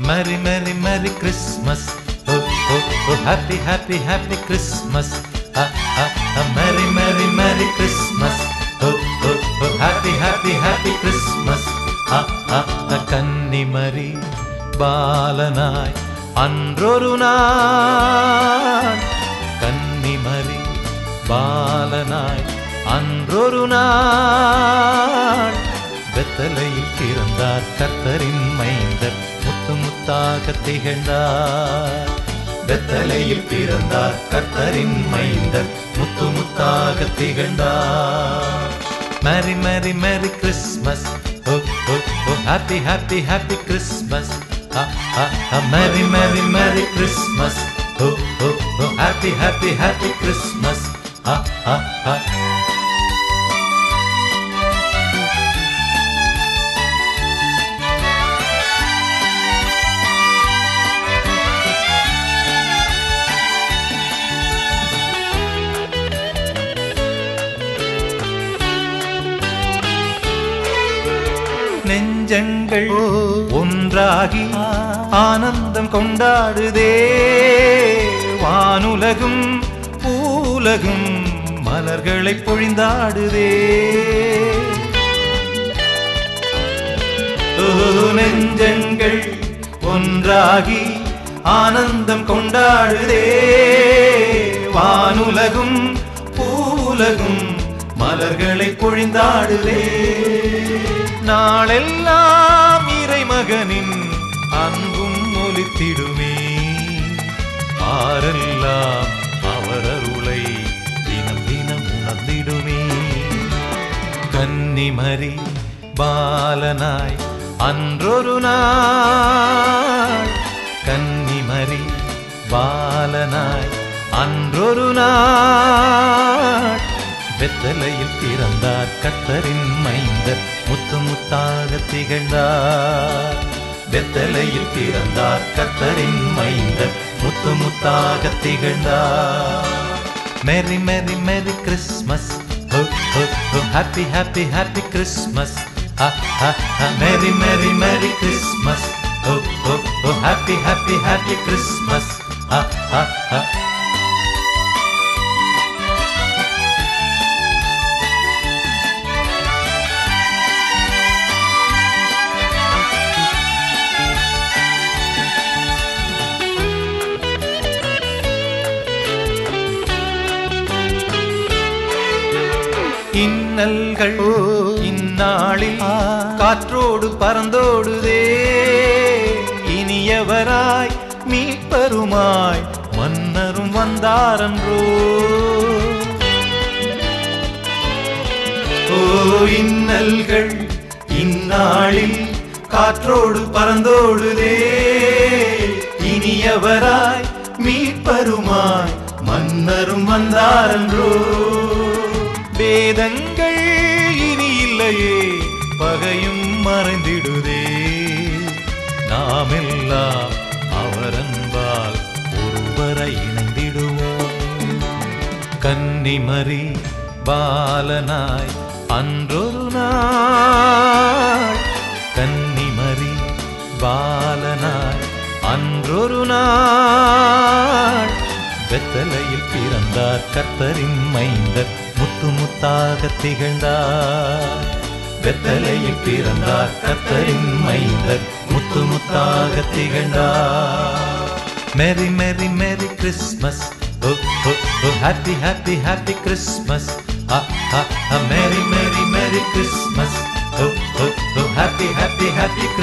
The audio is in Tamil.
Merry, merry, merry Christmas. Oh, oh, oh, happy, happy, happy Christmas. Ah, ah, ah, merry, merry, merry Christmas. Oh, oh, oh, happy, happy, happy Christmas. Ah, ah, ah, கன்னிமரி பாலனாய் அன்றொரு நாள் கன்னிமரி பாலனாய் அன்றொரு நாள் வெத்தலையில் பிறந்தார் கர்த்தரின் மைந்தர் முத்து முத்தாக திகழ்ந்தார் வெத்தலையில் பிறந்தார் கர்த்தரின் மைந்தர் முத்து முத்தாக திகழ்ந்தார் merry merry merry Christmas oh oh oh happy happy happy Christmas merry merry merry Christmas oh oh oh happy happy happy Christmas ah ah ah நெஞ்சங்கள் ஒன்றாகி ஆனந்தம் கொண்டாடுதே வானுலகும் பூலகும் மலர்களை பொழிந்தாடுதே ஓ, நெஞ்சங்கள் ஒன்றாகி ஆனந்தம் கொண்டாடுதே வானுலகும் பூலகும் மலர்களை பொழிந்தாடுதே நாளெல்லாம் இறைமகனின் அன்பும் ஒலித்திடுமே ஆரெல்லாம் அவர் அருளை தினம் தினம் உணர்ந்திடுமே கன்னிமரி பாலனாய் அன்றொரு நாள் கன்னிமரி பாலனாய் அன்றொரு நாள் வெத்தலையில் பிறந்தார் கத்தரின் மைந்தர் முத்து முத்தாக திகழ்ந்தார் வெத்தலையில் பிறந்தார் கத்தரின் மைந்தர் முத்து முத்தாக திகழ்ந்தார் merry merry merry Christmas oh oh oh happy happy happy Christmas merry merry merry Christmas oh oh oh happy happy happy Christmas ah ah ah இன்னல்கள் இந்நாளில் காற்றோடு பறந்தோடுதே இனியவராய் மீட்பருமாய் மன்னரும் வந்தாரன்றோ ஓ இன்னல்கள் இந்நாளில் காற்றோடு பறந்தோடுதே இனியவராய் மீட்பருமாய் மன்னரும் வந்தாரன்றோ வேதங்கள் இனி இல்லையே பகையும் மறைந்திடுதே நாமெல்லாம் அவர் அன்பால் ஒருவரை இணைந்திடுவோம் கன்னிமரி பாலனாய் அன்றொரு நாள் கன்னிமரி பாலனாய் அன்றொரு நாள் வெத்தலையில் பிறந்தார் கர்த்தரின் மைந்தர் முத்து முத்தாக திகழ்ந்தார் வெத்தலையில் பிறந்தார் கர்த்தரின் மைந்தர் முத்து முத்தாக திகழ்ந்தார் merry merry merry Christmas oh oh oh happy happy happy Christmas ah ah merry merry merry Christmas oh oh oh happy happy happy